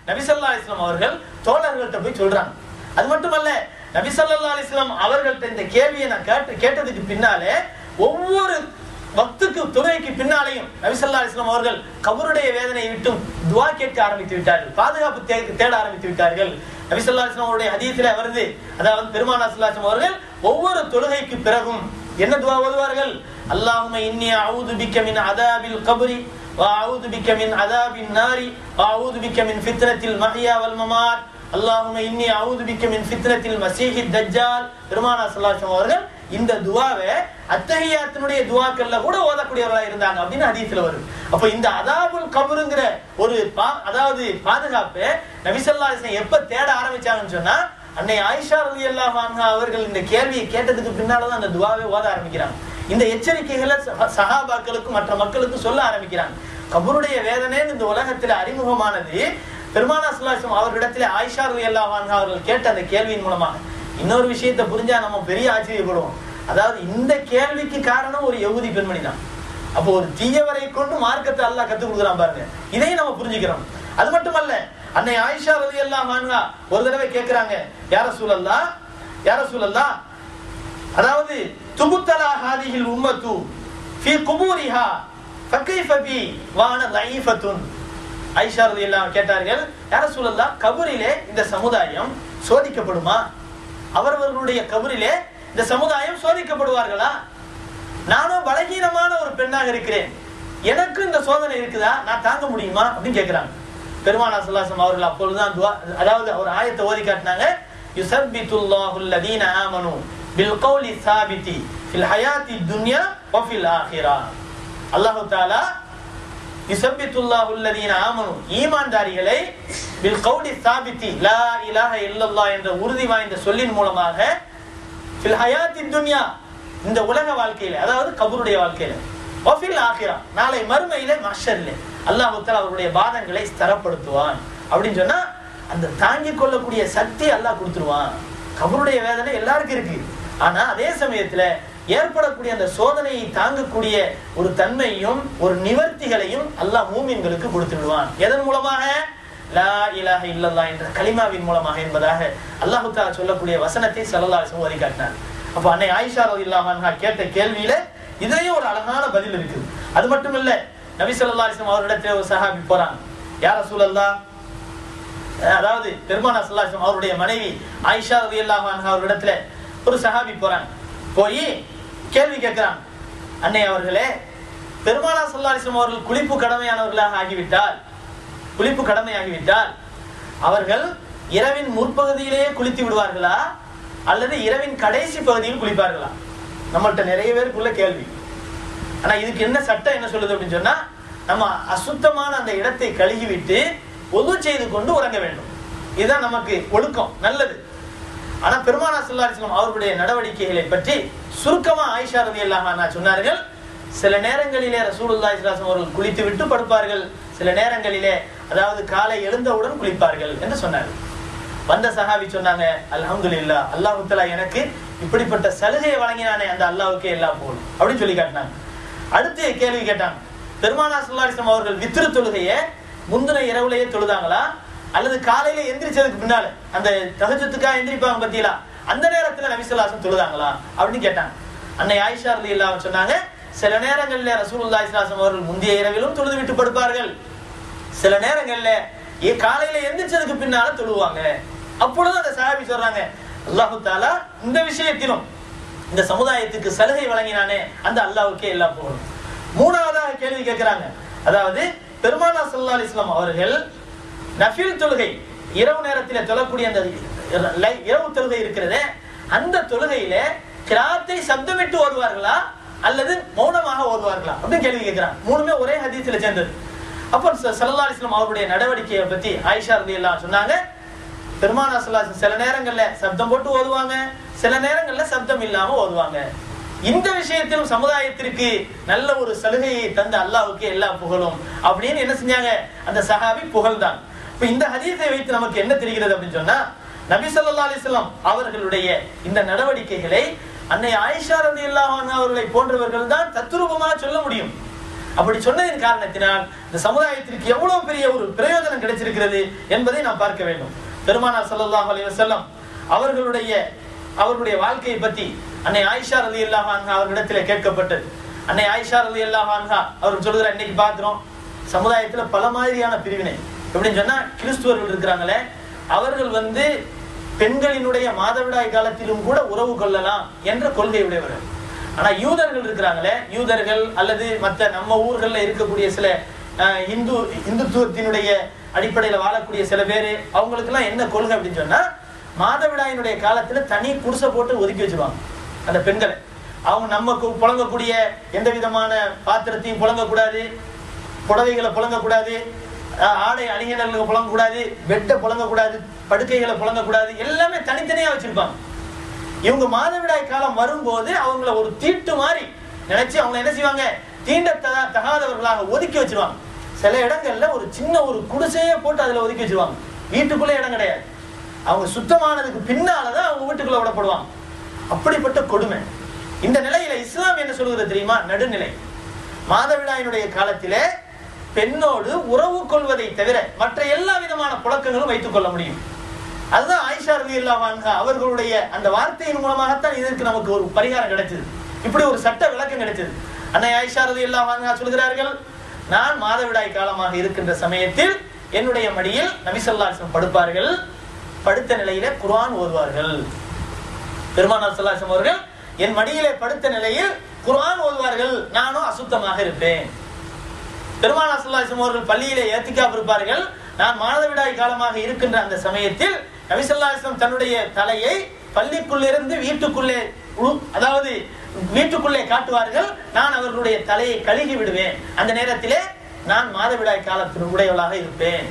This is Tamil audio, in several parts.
நபிசல்லா அலிஸ்லாம் அவர்கள் தோழர்கள்ட்ட போய் சொல்றாங்க அது மட்டுமல்ல நபிசல்லா அலிஸ்லாம் அவர்கள்ட்ட இந்த கேள்வியை நான் கேட்டு கேட்டதுக்கு பின்னாலே ஒவ்வொரு வக்துக்கு துறைக்கு பின்னாலேயும் நபிசல்லா அலிஸ்லாம் அவர்கள் கபருடைய வேதனை விட்டும் துவா கேட்க ஆரம்பித்து விட்டார்கள் பாதுகாப்பு தே- தேட ஆரம்பித்து விட்டார்கள் நபிசல்லா அலிஸ்லாம் அவருடைய ஹதீஸ்ல வருது அதாவது பெருமானா சல்லாஸ்லாம் அவர்கள் ஒவ்வொரு தொழுகைக்கு பிறகும் என்ன துவா ஓதுவார்கள் அல்லாஹும இன்னி அவுது பிக்க மின் அதாபில் கபரி وأعوذ بك من عذاب النار وأعوذ بك من فتنة المحيا والممات اللهم إني أعوذ بك من فتنة المسيح الدجال பெருமானா ஸல்லல்லாஹு அவர்கள் இந்த துவாவை அத்தஹியாத்தினுடைய துவாக்கள்ல கூட ஓதக்கூடியவர்களா இருந்தாங்க அப்படின்னு ஹதீஸ்ல வருது அப்ப இந்த அதாபுல் கபருங்கிற ஒரு பா- அதாவது பாதுகாப்பு நபிசல்லா அலிஸ்லாம் எப்ப தேட ஆரம்பிச்சாங்கன்னு சொன்னா அன்னை ஆயிஷா ரலியல்லாஹு அன்ஹா அவர்கள் இந்த கேள்வியை கேட்டதுக்கு பின்னாலதான் அந்த துவாவை ஓத ஆரம்பிக்கிறாங்க இந்த எச்சரிக்கைகளை சஹா- சஹாபாக்களுக்கும் மற்ற மக்களுக்கும் சொல்ல ஆரம்பிக்கிறாங்க கபருடைய வேதனைன்னு இந்த உலகத்துல அறிமுகமானது பெருமானா சுல்லாசம் அவர்களிடத்துல ஆயிஷா ரலியல்லாஹு அன்ஹா அவர்கள் கேட்ட அந்த கேள்வியின் மூலமாக இன்னொரு விஷயத்தை புரிஞ்சா நம்ம பெரிய ஆச்சரியப்படுவோம் அதாவது இந்த கேள்விக்கு காரணம் ஒரு யகுதி பெண்மணி தான் அப்போ ஒரு தீயவரை கொண்டு மார்க்கத்தை அல்லாஹ் கத்துக் கொடுக்குறான் பாருங்க இதையும் நம்ம புரிஞ்சுக்கிறோம் அது மட்டுமல்ல அன்னை ஆயிஷா ரலி எல்லாம் ஒரு தடவை கேட்கிறாங்க யார சூழல்லா யார சூழல்லா அதாவது துபுத்தலா ஹாதிஹில் உம்மத்து ஃபி குபூரிஹா ஃபகைஃப பி வான லைஃபத்துன் ஐஷா ரலியல்லாஹு கேட்டார்கள் யார சூழல்லா கபரிலே இந்த சமுதாயம் சோதிக்கப்படுமா அவரவர்களுடைய கபரிலே இந்த சமுதாயம் சோதிக்கப்படுவார்களா நானும் பலகீனமான ஒரு பெண்ணாக இருக்கிறேன் எனக்கு இந்த சோதனை இருக்குதா நான் தாங்க முடியுமா அப்படின்னு கேக்குறாங்க பெருமானா சல்லாசம் அவர்கள் அப்பொழுதுதான் துவா அதாவது அவர் ஆயத்தை ஓதி காட்டினாங்க யுசப்பித்துல்லாஹு அல்லதீன ஆமனு பில் கௌலி சாபிதி ஃபில் ஹயாத்தி துன்யா வ ஃபில் ஆஹிரா அல்லாஹ் தஆலா யுசப்பித்துல்லாஹு அல்லதீன ஆமனு ஈமான்தாரிகளை பில் கௌலி சாபித்தி லா இலாஹ இல்லல்லாஹ் என்ற உறுதி வாய்ந்த சொல்லின் மூலமாக ஃபில் ஹயாத்தி துன்யா இந்த உலக வாழ்க்கையில அதாவது கபருடைய வாழ்க்கையில வஃபில் ஆகிரா நாளை மறுமையில மஷர்ல அல்லாஹ் தஆலா அவருடைய பாதங்களை ஸ்தரப்படுத்துவான் அப்படின்னு சொன்னா அந்த தாங்கிக் கொள்ளக்கூடிய சக்தி அல்லாஹ் கொடுத்துருவான் கபருடைய வேதனை எல்லாருக்கும் இருக்கு ஆனா அதே சமயத்துல ஏற்படக்கூடிய அந்த சோதனையை தாங்கக்கூடிய ஒரு தன்மையும் ஒரு நிவர்த்திகளையும் அல்லாஹ் மூமின்களுக்கு கொடுத்து விடுவான் எதன் மூலமாக லா இலாஹ இல்லல்லாஹ் என்ற கலிமாவின் மூலமாக என்பதாக அல்லாஹு தஆலா சொல்லக்கூடிய வசனத்தை ஸல்லல்லாஹு அலைஹி வஸல்லம் ஓதி காட்டினார் அப்ப அன்னை ஆயிஷா ரலியல்லாஹு அன்ஹா கேட்ட கேள்வியில இதுலயும் ஒரு அழகான பதில் இருக்குது அது மட்டும் இல்ல நபி ஸல்லல்லாஹு அலைஹி வஸல்லம் அவரிடத்துல ஒரு சஹாபி போறாங்க யார் ரசூலல்லாஹ் அதாவது பெருமானா ஸல்லல்லாஹு அலைஹி வஸல்லம் அவருடைய மனைவி ஆயிஷா ரலியல்லாஹு அன்ஹா அவரிடத்துல ஒரு சஹாபி போறாங்க போய் கேள்வி கேட்கிறாங்க அன்னை அவர்களே பெருமானா ஸல்லல்லாஹு அலைஹி வஸல்லம் அவர்கள் குளிப்பு கடமையானவர்களாக ஆகிவிட்டால் குளிப்பு கடமையாகிவிட்டால் அவர்கள் இரவின் முற்பகுதியிலேயே குளித்து விடுவார்களா அல்லது இரவின் கடைசி பகுதியில் குளிப்பார்களா நம்மள்ட்ட நிறைய பேருக்குள்ள கேள்வி ஆனா இதுக்கு என்ன சட்டம் என்ன சொல்லுது அப்படின்னு சொன்னா நம்ம அசுத்தமான அந்த இடத்தை கழுகிவிட்டு ஒது செய்து கொண்டு உறங்க வேண்டும் இதுதான் நமக்கு ஒழுக்கம் நல்லது ஆனா பெருமானா ஸல்லல்லாஹு அலைஹி வஸல்லம் அவர்களுடைய நடவடிக்கைகளை பற்றி சுருக்கமா ஆயிஷா ரலியல்லாஹு அன்ஹா சொன்னார்கள் சில நேரங்களிலே ரசூலுல்லாஹி ஸல்லல்லாஹு அலைஹி வஸல்லம் அவர்கள் குளித்து விட்டு படுப்பார்கள் சில நேரங்களிலே அதாவது காலை எழுந்தவுடன் குளிப்பார்கள் என்று சொன்னார்கள் வந்த சஹாபி சொன்னாங்க அல்ஹம்துலில்லாஹ் அல்லாஹ் தஆலா எனக்கு இப்படிப்பட்ட சலுகையை வழங்கினானே அந்த அல்லாஹ்வுக்கே எல்லாம் போகணும் அப்படின்னு சொல்லி காட்டினாங்க அடுத்து கேள்வி கேட்டாங்க பெருமானா ஸல்லல்லாஹு அலைஹி வஸல்லம் அவர்கள் வித்ரு தொழுகையை முந்தின இரவுலயே தொழுதாங்களா அல்லது காலையில எந்திரிச்சதுக்கு பின்னால அந்த தகஜத்துக்காக எந்திரிப்பாங்க பத்தியலா அந்த நேரத்துல நபிசுல்லாசம் தொழுதாங்களா அப்படின்னு கேட்டாங்க அன்னை ஆயிஷா ரலியல்லாஹு அன்ஹா சொன்னாங்க சில நேரங்கள்ல ரசூலுல்லாஹி ஸல்லல்லாஹு அலைஹி வஸல்லம் அவர்கள் முந்தைய இரவிலும் தொழுது விட்டு படுப்பார்கள் சில நேரங்கள்ல ஏ காலையில எந்திரிச்சதுக்கு பின்னால தொழுவாங்க அப்பொழுது அந்த சஹாபி சொல்றாங்க அல்லாஹு தாலா இந்த விஷயத்திலும் இந்த சமுதாயத்துக்கு சலுகை வழங்கினானே அந்த அல்லாஹ்வுக்கே எல்லாம் போகணும் மூணாவதாக கேள்வி கேட்கிறாங்க அதாவது பெருமானா ஸல்லல்லாஹு அலைஹி வஸல்லம் அவர்கள் நஃபில் தொழுகை இரவு நேரத்தில் தொழக்கூடிய அந்த லை- இரவு தொழுகை இருக்கிறதே அந்த தொழுகையில கிராத்தை சப்தமிட்டு ஓதுவார்களா அல்லது மௌனமாக ஓதுவார்களா அப்படின்னு கேள்வி கேட்கிறாங்க மூணுமே ஒரே ஹதீஸ்ல சேர்ந்தது அப்போ ச- ஸல்லல்லாஹு அலைஹி வஸல்லம் அவருடைய நடவடிக்கையை பத்தி ஆயிஷா ரலியல்லாஹு சொன்னாங்க பெருமானா ஸல்லல்லாஹு சில நேரங்கள்ல சப்தம் போட்டு ஓதுவாங்க சில நேரங்கள்ல சப்தம் இல்லாம ஓதுவாங்க இந்த விஷயத்திலும் சமுதாயத்திற்கு நல்ல ஒரு சலுகையை தந்த அல்லாஹ்வுக்கு எல்லா புகழும் அப்படின்னு என்ன செஞ்சாங்க அந்த சஹாபி புகழ்தான் இப்ப இந்த ஹதீஸை வைத்து நமக்கு என்ன தெரிகிறது அப்படின்னு சொன்னா நபி ஸல்லல்லாஹு அலைஹி வஸல்லம் அவர்களுடைய இந்த நடவடிக்கைகளை அன்னை ஆயிஷா ரலியல்லாஹு அன்ஹா அவர்களை போன்றவர்கள் தான் தத்துரூபமாக சொல்ல முடியும் அப்படி சொன்னதின் காரணத்தினால் இந்த சமுதாயத்திற்கு எவ்வளவு பெரிய ஒரு பிரயோஜனம் கிடைச்சிருக்கிறது என்பதை நாம் பார்க்க வேண்டும் பெருமானார் ஸல்லல்லாஹு அலைஹி வஸல்லம் அவர்களுடைய அவர்களுடைய வாழ்க்கையை பற்றி அன்னை ஆயிஷா ரலியல்லாஹு அன்ஹா அவர்களிடத்தில் கேட்கப்பட்டது அன்னை ஆயிஷா ரலியல்லாஹு அன்ஹா அவர் சொல்கிற இன்னைக்கு பார்க்கிறோம் சமுதாயத்துல பல மாதிரியான பிரிவினை எப்படின்னு சொன்னா கிறிஸ்துவர்கள் இருக்கிறாங்களே அவர்கள் வந்து பெண்களினுடைய மாதவிடாய் காலத்திலும் கூட உறவு கொள்ளலாம் என்ற கொள்கை உடையவர்கள் ஆனா யூதர்கள் இருக்கிறாங்களே யூதர்கள் அல்லது மற்ற நம்ம ஊர்கள்ல இருக்கக்கூடிய சில அஹ், இந்து இந்துத்துவத்தினுடைய அடிப்படையில வாழக்கூடிய சில பேர் அவங்களுக்கெல்லாம் என்ன கொள்கை அப்படின்னு சொன்னா மாதவிடாயினுடைய காலத்துல தனி குடிசை போட்டு ஒதுக்கி வச்சிருவாங்க அந்த பெண்களை அவங்க நம்ம கு- புழங்கக்கூடிய எந்த விதமான பாத்திரத்தையும் புழங்கக்கூடாது புடவைகளை புழங்கக்கூடாது அஹ், ஆடை அணிகலன்களை புழங்கக்கூடாது பெட்டை புழங்கக்கூடாது படுக்கைகளை புழங்கக்கூடாது எல்லாமே தனித்தனியா வச்சிருப்பாங்க இவங்க மாதவிடாய் காலம் வரும்போது அவங்கள ஒரு தீட்டு மாதிரி நினைச்சு அவங்க என்ன செய்வாங்க தீண்ட தகா- தகாதவர்களாக ஒதுக்கி வச்சிருவாங்க சில இடங்கள்ல ஒரு சின்ன ஒரு குடிசையே போட்டு அதுல ஒதுக்கி வச்சிருவாங்க வீட்டுக்குள்ள இடம் கிடையாது அவங்க சுத்தமானதுக்கு பின்னாலதான் அவங்க வீட்டுக்குள்ள விடப்படுவாங்க அப்படிப்பட்ட கொடுமை இந்த நிலையில இஸ்லாம் என்ன சொல்கிறது தெரியுமா நடுநிலை மாதவிடாயினுடைய காலத்திலே பெண்ணோடு உறவு கொள்வதை தவிர மற்ற எல்லா விதமான புழக்கங்களும் வைத்துக் கொள்ள முடியும் அதுதான் ஆயிஷா ரலி அவர்களுடைய அந்த வார்த்தையின் மூலமாகத்தான் இதற்கு நமக்கு ஒரு பரிகாரம் கிடைச்சது இப்படி ஒரு சட்ட விளக்கம் கிடைச்சது அன்னை ஆயிஷா ரலி சொல்கிறார்கள் நான் மாதவிடாய் காலமாக இருக்கின்ற சமயத்தில் என்னுடைய மடியில் நபிசல்லாசம் படுப்பார்கள் படுத்த நிலையில குர்ஆன் ஓதுவார்கள் பெருமானார் ஸல்லல்லாஹு அவர்கள் என் மடியிலே படுத்த நிலையில் குர்ஆன் ஓதுவார்கள் நானும் அசுத்தமாக இருப்பேன் பெருமானார் ஸல்லல்லாஹு அலைஹி அவர்கள் பள்ளியிலே ஏத்திக்காப் இருப்பார்கள் நான் மாதவிடாய் காலமாக இருக்கின்ற அந்த சமயத்தில் நபி ஸல்லல்லாஹு அலைஹி வஸல்லம் தன்னுடைய தலையை பள்ளிக்குள்ளிருந்து வீட்டுக்குள்ளே உழு- அதாவது வீட்டுக்குள்ளே காட்டுவார்கள் நான் அவர்களுடைய தலையை கழுகி விடுவேன் அந்த நேரத்திலே நான் மாதவிடாய் காலத்தின் உடையவளாக இருப்பேன்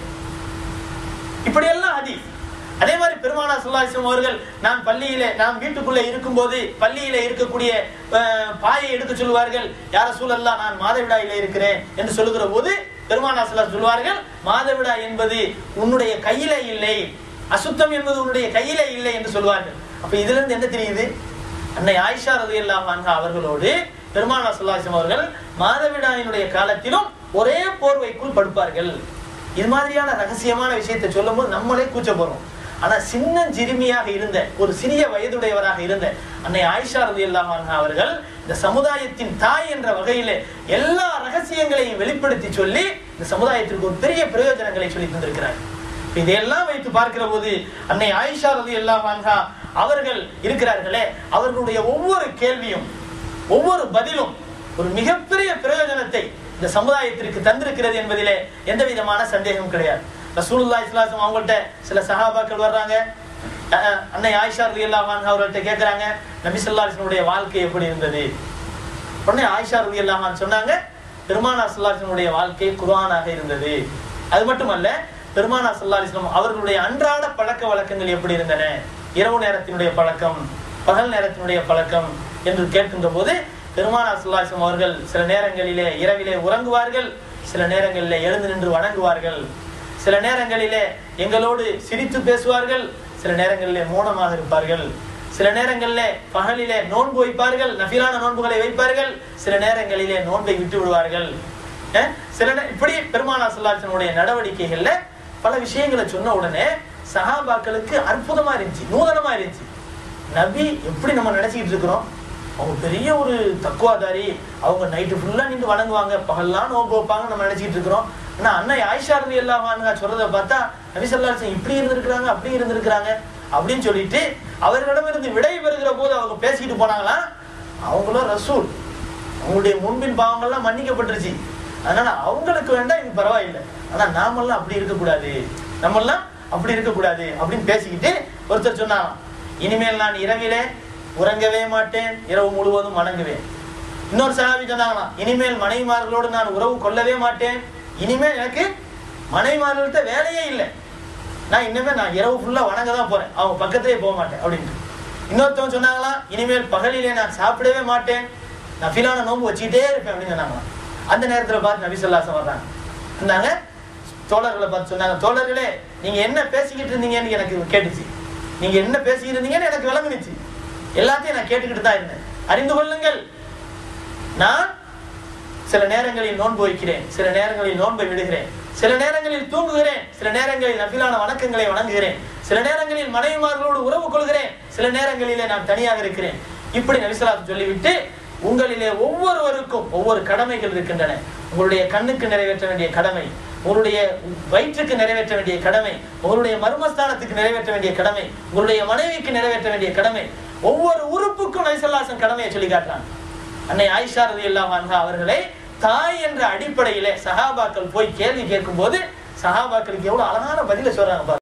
இப்படியெல்லாம் ஹதீஸ் அதே மாதிரி பெருமானா சுல்லாசம் அவர்கள் நான் பள்ளியிலே நாம் வீட்டுக்குள்ளே இருக்கும்போது பள்ளியிலே இருக்கக்கூடிய அஹ், பாயை எடுக்க சொல்லுவார்கள் யார சூழல்லா நான் மாதவிடாயில இருக்கிறேன் என்று சொல்லுகிற போது பெருமானா சுல்லா சொல்வார்கள் மாதவிடாய் என்பது உன்னுடைய கையிலே இல்லை அசுத்தம் என்பது உன்னுடைய கையிலே இல்லை என்று சொல்வார்கள் அப்ப இதுல இருந்து என்ன தெரியுது அன்னை ஆயிஷா ரலியல்லாஹு அன்ஹா அவர்களோடு பெருமானா சுல்லாசம் அவர்கள் மாதவிடாயினுடைய காலத்திலும் ஒரே போர்வைக்குள் படுப்பார்கள் இது மாதிரியான ரகசியமான விஷயத்தை சொல்லும் போது நம்மளே கூச்ச போறோம் ஆனா சின்ன சிறுமியாக இருந்த ஒரு சிறிய வயதுடையவராக இருந்த அன்னை ஆயிஷா ரலியல்லாஹு அன்ஹா அவர்கள் இந்த சமுதாயத்தின் தாய் என்ற வகையிலே எல்லா ரகசியங்களையும் வெளிப்படுத்தி சொல்லி இந்த சமுதாயத்திற்கு ஒரு பெரிய பிரயோஜனங்களை சொல்லி தந்திருக்கிறார் இப்ப இதையெல்லாம் வைத்து பார்க்கிற போது அன்னை ஆயிஷா ரலியல்லாஹு அன்ஹா அவர்கள் இருக்கிறார்களே அவர்களுடைய ஒவ்வொரு கேள்வியும் ஒவ்வொரு பதிலும் ஒரு மிகப்பெரிய பிரயோஜனத்தை இந்த சமுதாயத்திற்கு தந்திருக்கிறது என்பதிலே எந்த விதமான சந்தேகம் கிடையாது ரசூலுல்லா இஸ்லாசம் அவங்கள்ட்ட சில சஹாபாக்கள் வர்றாங்க அஹ் அஹ் அன்னை ஆயிஷா ரலியல்லாஹு அன்ஹா அவர்கள்ட்ட கேட்கறாங்க நபி ஸல்லல்லாஹு அலைஹி வஸல்லம் வாழ்க்கை எப்படி இருந்தது உடனே ஆயிஷா ரலியல்லாஹு அன்ஹா சொன்னாங்க பெருமானார் ஸல்லல்லாஹு அலைஹி வஸல்லம் வாழ்க்கை குர்ஆனாக இருந்தது அது மட்டுமல்ல பெருமானார் ஸல்லல்லாஹு அலைஹி வஸல்லம் அவர்களுடைய அன்றாட பழக்க வழக்கங்கள் எப்படி இருந்தன இரவு நேரத்தினுடைய பழக்கம் பகல் நேரத்தினுடைய பழக்கம் என்று கேட்கின்ற போது பெருமானார் ஸல்லல்லாஹு அலைஹி வஸல்லம் அவர்கள் சில நேரங்களிலே இரவிலே உறங்குவார்கள் சில நேரங்களிலே எழுந்து நின்று வணங்குவார்கள் சில நேரங்களிலே எங்களோடு சிரித்து பேசுவார்கள் சில நேரங்களிலே மௌனமாக இருப்பார்கள் சில நேரங்களிலே பகலிலே நோன்பு வைப்பார்கள் நஃபிலான நோன்புகளை வைப்பார்கள் சில நேரங்களிலே நோன்பை விட்டு விடுவார்கள் அஹ் சில நே- இப்படி பெருமானா சொல்லாசனுடைய நடவடிக்கைகள்ல பல விஷயங்களை சொன்ன உடனே சஹாபாக்களுக்கு அற்புதமா இருந்துச்சு நூதனமா இருந்துச்சு நபி எப்படி நம்ம நினைச்சிட்டு இருக்கிறோம் அவங்க பெரிய ஒரு தக்குவாதாரி அவங்க நைட்டு ஃபுல்லா நின்று வணங்குவாங்க பகல்லாம் நோன்பு வைப்பாங்க நம்ம நினைச்சிட்டு இருக்கிறோம் ஆனா அன்னை ஆயிஷா ரதி எல்லாம் சொல்றதை பார்த்தா நபி ஸல்லல்லாஹு அலைஹி வஸல்லம் இப்படி இருந்திருக்கிறாங்க அப்படி இருந்திருக்கிறாங்க அப்படின்னு சொல்லிட்டு அவர்களிடமிருந்து விடை பெறுகிற போது அவங்க பேசிக்கிட்டு போனாங்களா அவங்களும் ரசூல் அவங்களுடைய முன்பின் பாவங்கள்லாம் மன்னிக்கப்பட்டுருச்சு அதனால அவங்களுக்கு வேண்டாம் இது பரவாயில்லை ஆனா நாமெல்லாம் அப்படி இருக்கக்கூடாது நம்மெல்லாம் அப்படி இருக்கக்கூடாது அப்படின்னு பேசிக்கிட்டு ஒருத்தர் சொன்னாங்க இனிமேல் நான் இரவிலே உறங்கவே மாட்டேன் இரவு முழுவதும் வணங்குவேன் இன்னொரு சகாபி சொன்னாங்களாம் இனிமேல் மனைவிமார்களோடு நான் உறவு கொள்ளவே மாட்டேன் இனிமேல் எனக்கு மனைவிமார்கள்ட்ட வேலையே இல்லை நான் இனிமேல் நான் இரவு ஃபுல்லா வணங்க தான் போறேன் அவங்க பக்கத்திலே போக மாட்டேன் அப்படின்ட்டு இன்னொருத்தவங்க சொன்னாங்களாம் இனிமேல் பகலிலே நான் சாப்பிடவே மாட்டேன் நான் ஃபீலான நோன்பு வச்சுக்கிட்டே இருப்பேன் அப்படின்னு சொன்னாங்களாம் அந்த நேரத்துல பார்த்து நபி சொல்லாசம் வர்றாங்க இருந்தாங்க தோழர்களை பார்த்து சொன்னாங்க தோழர்களே நீங்க என்ன பேசிக்கிட்டு இருந்தீங்கன்னு எனக்கு கேட்டுச்சு நீங்க என்ன பேசிக்கிட்டு இருந்தீங்கன்னு எனக்கு விளங்குனுச்சு எல்லாத்தையும் நான் கேட்டுக்கிட்டு தான் இருந்தேன் அறிந்து கொள்ளுங்கள் நான் சில நேரங்களில் நோன்பு வைக்கிறேன் சில நேரங்களில் நோன்பை விடுகிறேன் சில நேரங்களில் தூங்குகிறேன் சில நேரங்களில் நபிலான வணக்கங்களை வணங்குகிறேன் சில நேரங்களில் மனைவிமார்களோடு உறவு கொள்கிறேன் சில நேரங்களிலே நான் தனியாக இருக்கிறேன் இப்படி நபிசலாத்து சொல்லிவிட்டு உங்களிலே ஒவ்வொருவருக்கும் ஒவ்வொரு கடமைகள் இருக்கின்றன உங்களுடைய கண்ணுக்கு நிறைவேற்ற வேண்டிய கடமை உங்களுடைய வயிற்றுக்கு நிறைவேற்ற வேண்டிய கடமை உங்களுடைய மர்மஸ்தானத்துக்கு நிறைவேற்ற வேண்டிய கடமை உங்களுடைய மனைவிக்கு நிறைவேற்ற வேண்டிய கடமை ஒவ்வொரு உறுப்புக்கும் நபிசல்லாசன் கடமையை சொல்லி காட்டுறாங்க அன்னை ஆயிஷா ரதி அன்ஹா அவர்களை தாய் என்ற அடிப்படையிலே சஹாபாக்கள் போய் கேள்வி கேட்கும் போது சஹாபாக்களுக்கு எவ்வளவு அழகான பதில சொல்றாங்க பாருங்க